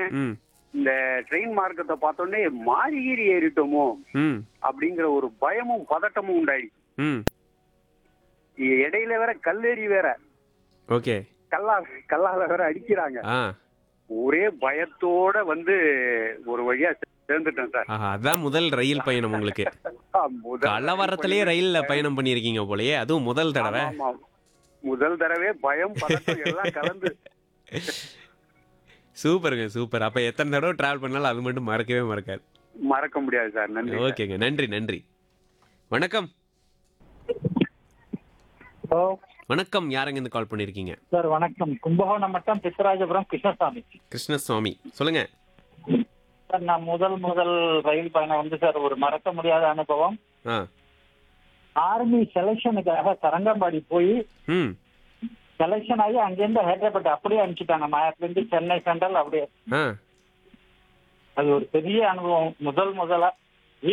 ம் இந்த ட்ரெயின் மார்க்கத்தை பார்த்தோன்னே மாறி கீறி ஏறிட்டோமோ ம் அப்படிங்கிற ஒரு பயமும் பதட்டமும் உண்டாயிடுச்சு ம் இ- இடையில வேற கல்லேறி வேற ஓகே கல்லா கல்லால வேற அடிக்கிறாங்க ஆ ஒரே பயத்தோட வந்து ஒரு வழியா சேர்ந்துட்டேன் சார் ஆஹா அதான் முதல் ரயில் பயணம் உங்களுக்கு ஆ, முதல் கலவரத்திலேயே ரயில்ல பயணம் பண்ணியிருக்கீங்க போலயே அதுவும் முதல் தடவை ஆமா, ஆமா. முதல் தடவை பயம் பதட்டம் எல்லாம் கலந்து சூப்பருங்க சூப்பர் அப்ப எத்தனை தடவை டிராவல் பண்ணாலும் அது மட்டும் மறக்கவே மறக்காது மறக்க முடியாது சார் நன்றி சார். ஓகேங்க நன்றி நன்றி வணக்கம் ஹலோ வணக்கம் யாரங்க இருந்து கால் பண்ணிருக்கீங்க சார் வணக்கம் கும்பகோணம் மட்டம் பித்தராஜபுரம் கிருஷ்ணசாமி கிருஷ்ணசுவாமி சொல்லுங்க சார் நான் முதல் முதல் ரயில் பயணம் வந்து சார் ஒரு மறக்க முடியாத அனுபவம் ஆ ஆர்மி செலெக்ஷனுக்காக தரங்கம்பாடி போய் ம் செலெக்ஷன் ஆகி அங்கேருந்து ஹைதராபாத் அப்படியே அனுப்பிச்சிட்டாங்க மாயத்துலேருந்து சென்னை சென்ட்ரல் அப்படியே ஆ அது ஒரு பெரிய அனுபவம் முதல் முதலா